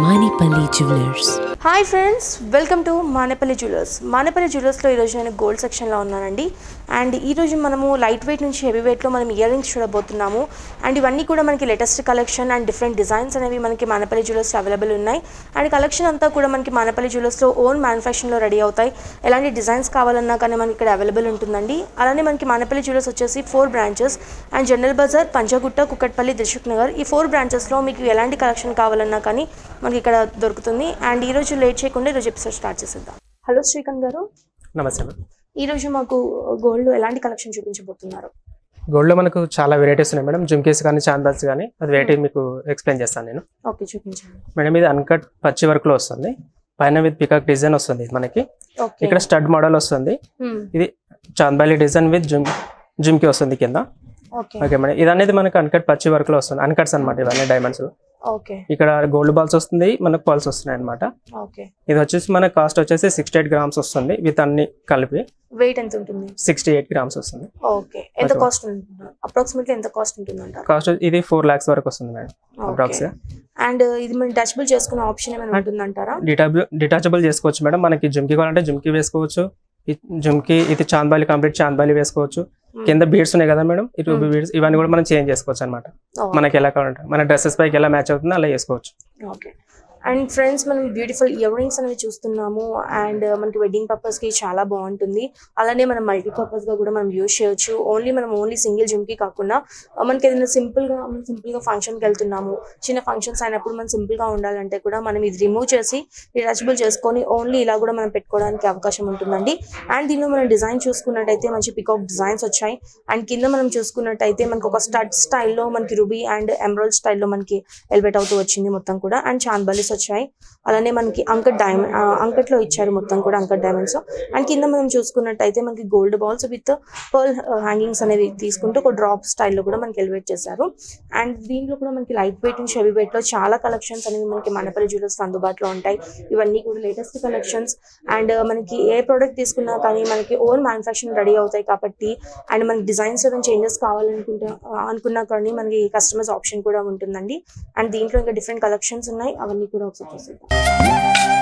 Manipali Jewelers. Hi friends welcome to Manepally jewellers Manepally జ్యువెలర్స్లో ఈరోజు నేను గోల్డ్ సెక్షన్లో ఉన్నానండి అండ్ ఈరోజు మనము లైట్ వెయిట్ నుంచి హెవీ వెయిట్లో మనం ఇయర్ రింగ్స్ చూడబోతున్నాము అండ్ ఇవన్నీ కూడా మనకి latest collection and different designs అనేవి మనకి మానేపల్లి జ్యువెలర్స్ అవైలబుల్ ఉన్నాయి అండ్ కలెక్షన్ అంతా కూడా మనకి మానేపల్లి జ్యువెలర్స్లో ఓన్ మ్యానుఫ్యాక్చరింగ్లో రెడీ అవుతాయి ఎలాంటి డిజైన్స్ కావాలన్నా కానీ మనకి ఇక్కడ అవైలబుల్ ఉంటుందండి అలానే మనకి మానేపల్లి జ్యువెలర్స్ వచ్చేసి four branches and general Bazaar Panjagutta Kukatpally Dilsukhnagar ఈ ఫోర్ బ్రాంచెస్లో మీకు ఎలాంటి కలెక్షన్ కావాలన్నా కానీ మనకి ఇక్కడ దొరుకుతుంది అండ్ ఈ రోజు లేట్ చేయకుండా ఈరోజు ఎపిసోడ్ స్టార్ట్ చేసేద్దాం హలో శ్రీకాంత్ గారు నమస్తే మేడం ఈ రోజు మాకు గోల్డ్ ఎలాంటి కలెక్షన్ చూపించబోతున్నారు గోల్డ్లో మనకు చాలా వెరైటీస్ ఉన్నాయి మేడం జుమ్కేస్ కానీ చాందాల్స్ కానీ అది వెరైటీ మీకు ఎక్స్ప్లెయిన్ చేస్తాను నేను ఓకే చూపించండి మేడం ఇది అన్కట్ పచ్చి వర్క్లో వస్తుంది పైన విత్ పికాక్ డిజైన్ వస్తుంది మనకి ఓకే ఇక్కడ స్టడ్ మోడల్ వస్తుంది ఇది చాందాలి డిజైన్ విత్ జుమ్ జుమ్కి వస్తుంది కింద ఓకే ఓకే మేడం ఇది అనేది మనకు అన్కట్ పచ్చి వర్క్లో వస్తుంది అన్కట్స్ అనమాట ఇవన్నీ డైమండ్స్ ఓకే ఇక్కడ గోల్డ్ బాల్స్ వస్తుంది మనకు పాల్స్ వస్తున్నాయి అనమాట ఓకే ఇది వచ్చేసి మన కాస్ట్ వచ్చేసి సిక్స్టీ ఎయిట్ గ్రామ్స్ వస్తుంది విత్ అన్ని కలిపి వెయిట్ ఎంత ఉంటుంది సిక్స్టీ ఎయిట్ గ్రామ్స్ వస్తుంది ఓకే ఎంత Okay. కాస్ట్ ఉంటుంది అప్రాక్సిమేట్లీ ఎంత కాస్ట్ ఉంటుంది అంటారు కాస్ట్ ఇది ఫోర్ ల్యాక్స్ వరకు వస్తుంది మేడం అప్రాక్స్ అండ్ ఇది మనం టచబుల్ చేసుకునే ఆప్షన్ ఏమైనా ఉంటుందంటారా డిటాబుల్ డిటాచబుల్ చేసుకోవచ్చు మేడం మనకి జుమ్కి కావాలంటే జుమ్కి వేసుకోవచ్చు ఈ జుమ్కి ఇది చాంద్బాలి కంప్లీట్ చాంద్బాలి వేసుకోవచ్చు కింద బీడ్స్ ఉన్నాయి కదా మేడం ఈ టూ Hmm. బీడ్స్ ఇవన్నీ కూడా మనం చేంజ్ చేసుకోవచ్చు అనమాట మనకి ఎలా కావాలంటే మన డ్రెస్సెస్ పైకి ఎలా మ్యాచ్ అవుతుందో అలా వేసుకోవచ్చు ఓకే అండ్ ఫ్రెండ్స్ మనం బ్యూటిఫుల్ ఇయర్ రింగ్స్ అనేవి చూస్తున్నాము అండ్ మనకి వెడ్డింగ్ పర్పస్కి చాలా బాగుంటుంది అలానే మనం మల్టీపర్పస్గా కూడా మనం యూజ్ చేయొచ్చు ఓన్లీ మనం ఓన్లీ సింగిల్ జిమ్కి కాకుండా ఆ, మనకి ఏదైనా సింపుల్గా మనం సింపుల్గా ఫంక్షన్కి వెళ్తున్నాము చిన్న ఫంక్షన్స్ అయినప్పుడు మనం సింపుల్గా ఉండాలంటే కూడా మనం ఇది రిమూవ్ చేసి డిటాచబుల్ చేసుకొని ఓన్లీ ఇలా కూడా మనం పెట్టుకోవడానికి అవకాశం ఉంటుందండి అండ్ దీనిలో మనం డిజైన్ చూసుకున్నట్టయితే మంచి పికాక్ డిజైన్స్ వచ్చాయి అండ్ కింద మనం చూసుకున్నట్టయితే మనకి ఒక స్టడ్ స్టైల్లో మనకి రుబీ అండ్ ఎమరాల్డ్ స్టైల్లో మనకి ఎలివేట్ అవుతూ వచ్చింది మొత్తం కూడా అండ్ చాందబలీస్ వచ్చాయి అలానే మనకి అంకట్ డైమండ్ అంకట్లో ఇచ్చారు మొత్తం కూడా అంకట్ డైమండ్స్ అండ్ కింద మనం చూసుకున్నట్టయితే మనకి gold balls with pearl hangings అనేవి తీసుకుంటూ ఒక డ్రాప్ స్టైల్లో కూడా మనకి ఎలివేట్ చేశారు అండ్ దీంట్లో కూడా మనకి లైట్ వెయిట్ నుంచి హెవీ వెయిట్ లో చాలా కలెక్షన్స్ అనేవి మనకి మనపల్లి జ్యువెలర్స్ అందుబాటులో ఉంటాయి ఇవన్నీ కూడా లేటెస్ట్ కలెక్షన్స్ అండ్ మనకి ఏ ప్రోడక్ట్ తీసుకున్నా కానీ మనకి ఓన్ మ్యానుఫ్యాక్చరింగ్ రెడీ అవుతాయి కాబట్టి అండ్ మనకి డిజైన్స్ ఏమైనా చేంజెస్ కావాలనుకుంటే అనుకున్నా కానీ మనకి కస్టమర్స్ ఆప్షన్ కూడా ఉంటుందండి అండ్ దీంట్లో ఇంకా డిఫరెంట్ కలెక్షన్స్ ఉన్నాయి అవన్నీ కూడా ఒకసారి చూసేద్దాం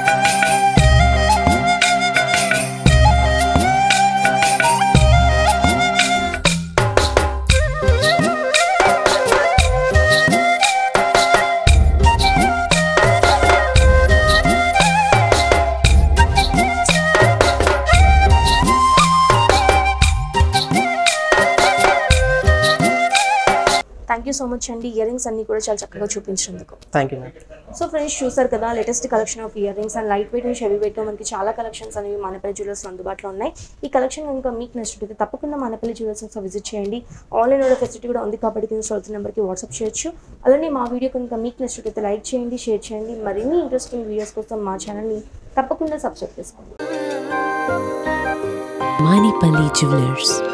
థ్యాంక్ యూ సో మచ్ అండి ఇయర్ రింగ్స్ అన్ని కూడా చాలా చక్కగా చూపించినందుకు thank you madam so friends చూసారు కదా latest collection of ear rings and light weight నుంచి హెవీ వెయిట్ మనకి చాలా కలెక్షన్స్ అనేవి మానపల్లి జ్యువెలర్స్ అందుబాటులో ఉన్నాయి ఈ కలెక్షన్ కనుక మీకు నచ్చినట్లయితే తప్పకుండా మానపల్లి జ్యువెలర్స్ విజిట్ చేయండి ఆన్లైన్ ఆర్డర్ ఫెసిలిటీ కూడా ఉంది కాబట్టి కింద స్టోర్ నెంబర్కి వాట్సాప్ చేయొచ్చు అలానే మా వీడియో కనుక మీకు నచ్చినట్లయితే లైక్ చేయండి షేర్ చేయండి మరిన్ని ఇంట్రెస్టింగ్ వీడియోస్ కోసం మా ఛానల్ని తప్పకుండా సబ్స్క్రైబ్ చేసుకోండి Manipali Jewelers.